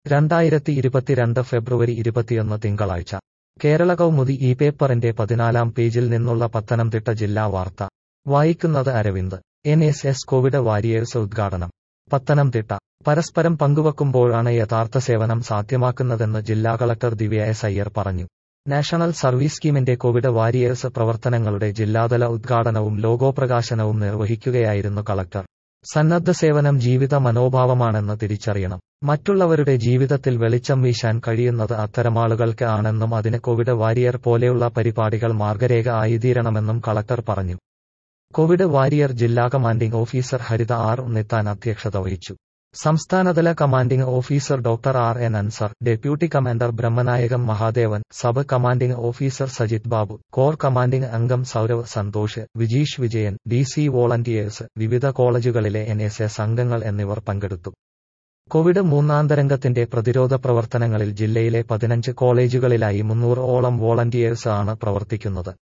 രണ്ടായിരത്തി ഇരുപത്തിരണ്ട് ഫെബ്രുവരി ഇരുപത്തിയൊന്ന് തിങ്കളാഴ്ച കേരള കൗമുദി ഈ പേപ്പറിന്റെ പതിനാലാം പേജിൽ നിന്നുള്ള പത്തനംതിട്ട ജില്ലാ വാർത്ത വായിക്കുന്നത് Aravind N S S Covid warriors ഉദ്ഘാടനം പത്തനംതിട്ട പരസ്പരം പങ്കുവെക്കുമ്പോഴാണ് യഥാർത്ഥ സേവനം സാധ്യമാക്കുന്നതെന്ന് ജില്ലാ കളക്ടർ ദിവ്യ എസ് അയ്യർ പറഞ്ഞു നാഷണൽ സർവീസ് സ്കീമിന്റെ കോവിഡ് വാരിയേഴ്സ് പ്രവർത്തനങ്ങളുടെ ജില്ലാതല ഉദ്ഘാടനവും ലോഗോ പ്രകാശനവും നിർവഹിക്കുകയായിരുന്നു കളക്ടർ സന്നദ്ധ സേവനം ജീവിത മനോഭാവമാണെന്ന് തിരിച്ചറിയണം മറ്റുള്ളവരുടെ ജീവിതത്തിൽ വെളിച്ചം വീശാൻ കഴിയുന്നത് അത്തരമാളുകൾക്ക് ആണെന്നും അതിന് കോവിഡ് വാരിയർ പോലെയുള്ള പരിപാടികൾ മാർഗരേഖ ആയിത്തീരണമെന്നും കളക്ടർ പറഞ്ഞു കോവിഡ് വാരിയർ ജില്ലാ commanding officer Haritha R Unnithan അധ്യക്ഷത വഹിച്ചു സംസ്ഥാനതല commanding officer doctor R N Ansar deputy commander Brahmanayakam Mahadevan sub commanding officer Sajith Babu core commanding അംഗം Saurav Santhosh Vijeesh Vijayan D C volunteers വിവിധ കോളേജുകളിലെ എൻ എസ് എസ് അംഗങ്ങൾ എന്നിവർ പങ്കെടുത്തു കോവിഡ് മൂന്നാം തരംഗത്തിന്റെ പ്രതിരോധ പ്രവർത്തനങ്ങളിൽ ജില്ലയിലെ പതിനഞ്ച് കോളേജുകളിലായി മുന്നൂറ് ഓളം വോളണ്ടിയേഴ്സ് ആണ് പ്രവർത്തിക്കുന്നത്